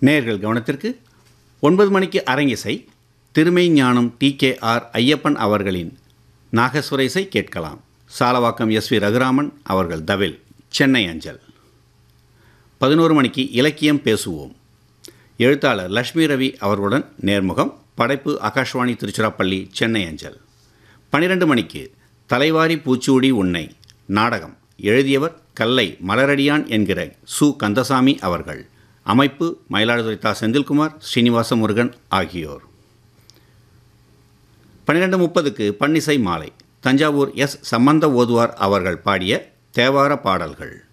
நேயர்கள் கவனத்திற்கு ஒன்பது மணிக்கு அரங்கிசை திருமை ஞானம் டி கே ஆர் ஐயப்பன் அவர்களின் நாகஸ்வர இசை கேட்கலாம் சாலவாக்கம் எஸ் வி ரகுராமன் அவர்கள் தவில் சென்னை அஞ்சல் பதினோரு மணிக்கு இலக்கியம் பேசுவோம் எழுத்தாளர் லக்ஷ்மி ரவி அவர்களுடன் நேர்முகம் படைப்பு ஆகாஷ்வாணி திருச்சிராப்பள்ளி சென்னை அஞ்சல் பன்னிரண்டு மணிக்கு தலைவாரி பூச்சூடி உன்னை நாடகம் எழுதியவர் கல்லை மலரடியான் என்கிற சு கந்தசாமி அவர்கள் அமைப்பு மயிலாடுதுறை தா செந்தில்குமார் ஸ்ரீனிவாச முருகன் ஆகியோர் பன்னிரெண்டு முப்பதுக்கு பன்னிசை மாலை தஞ்சாவூர் எஸ் சம்பந்த ஓதுவார் அவர்கள் பாடிய தேவார பாடல்கள்